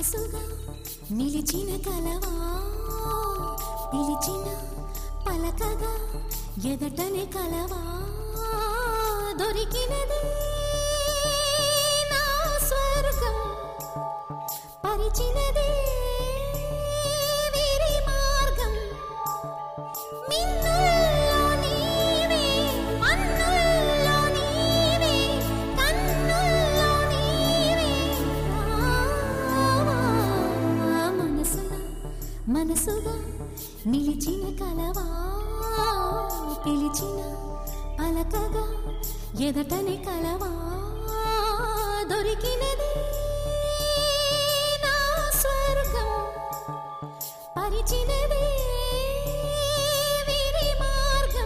మనసుగా నిలిచిన కలవా పిలిచిన పలకగా ఎదటనే కలవా దొరికినది నా స్వర్గం పరిచినది వీరి మార్గం మిన్నుల్లో నీవే మన్నుల్లో నీవే కన్నుల్లో నీవే రావా మనసుగా మనసుగా నిలిచిన కలవా పిలిచిన పలకగా ఎదటని కలవా దొరికినది నా స్వర్గం పరిచినది వీరి మార్గం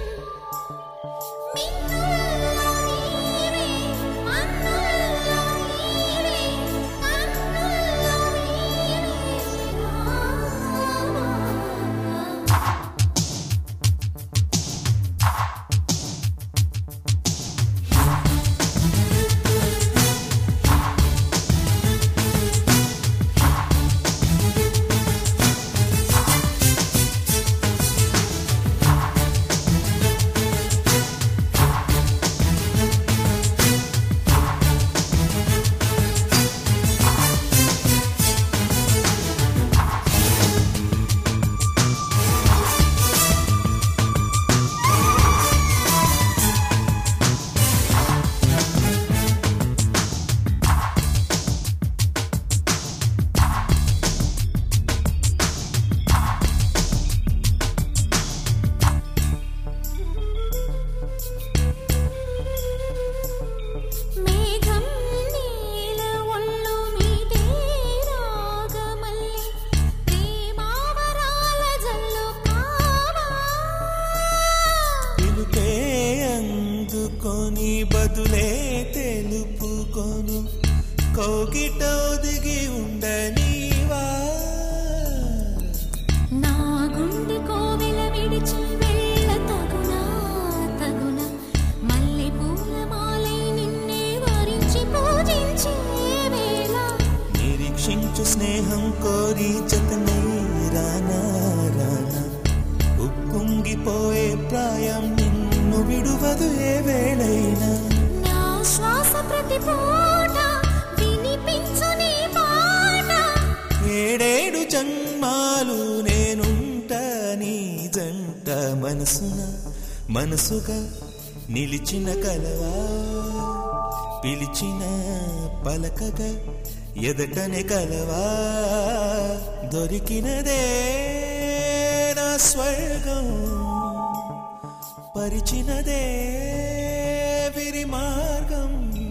మిన్నుల్లో నీవే మన్నుల్లో నీవే కన్నుల్లో నీవే రావా మేఘం నీల ఒళ్ళు మీటే రాగమల్లి ప్రేమావరాల జల్లు కావా పిలుపే అందుకొని బదులే తెలుపుకొను కౌగిట ఒదిగి ఉండనీవా నా గుండె కోవెల విడిచి వెళ్ళ తగునా తగునా మల్లె పూల మాలై నిన్నే వరించి పూజించే వేళ నిరీక్షించు స్నేహం కోరి జతనై రానా రానా ఉప్పొంగిపోయే ప్రాయం నిన్ను విడువదు ఏ వేళైనా నా శ్వాస ప్రతి పూట వినిపించు నీ పాట ఏడేడు జన్మాలు నేనుంట నీ జంట మనసున మనసుగా నిలిచిన కలవా పిలిచిన పలకగా ఎదటనే కలవా దొరికినదే నా స్వర్గం పరిచినదే విరి మార్గం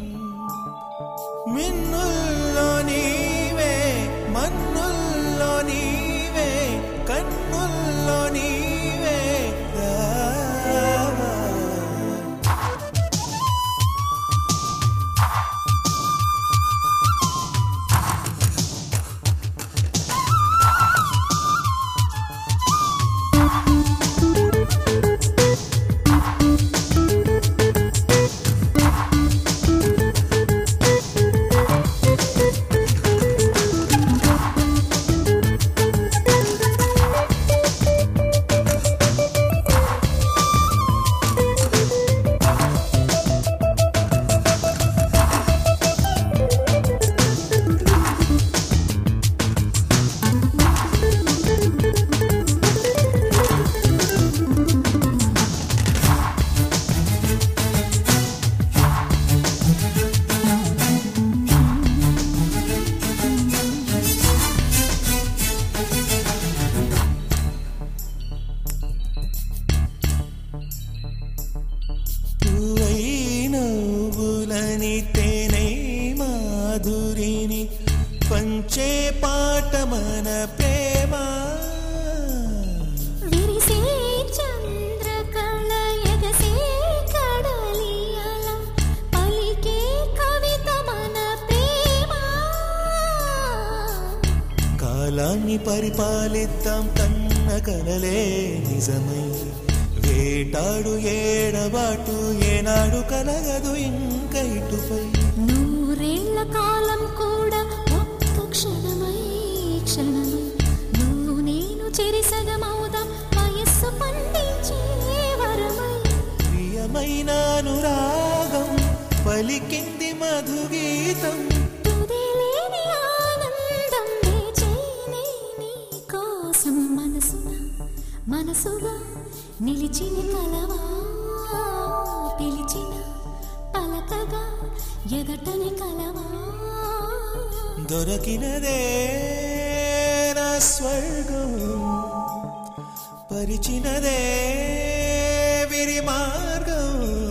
మిన్నుల్లో నీవే మన్నుల్లో నీవే కన్నుల్లో నీవే రావా పూవై నవ్వులని తేనై మాధురిని పంచే పాట మన ప్రేమ విరిసే చంద్రకళ ఎగసే కడలియల పలికే కవిత మన ప్రేమ కాలాన్ని పరిపాలిద్దాం కన్న కలలే నిజమై వేటాడు ఏడబాటు ఏనాడు కలగదు ఇంక ఇటుపై నూరేళ్ల కాలం కూడా ఒక్క క్షణమై పలికింది మధుగీతం తుదిలేని ఆనందం వేచేనే నీ కోసం మనసున మనసుగా నిలిచిన కలవా పిలిచిన పలకగా ఎదటని కలవా దొరకినదే నా స్వర్గం పరిచినదే విరి మార్గం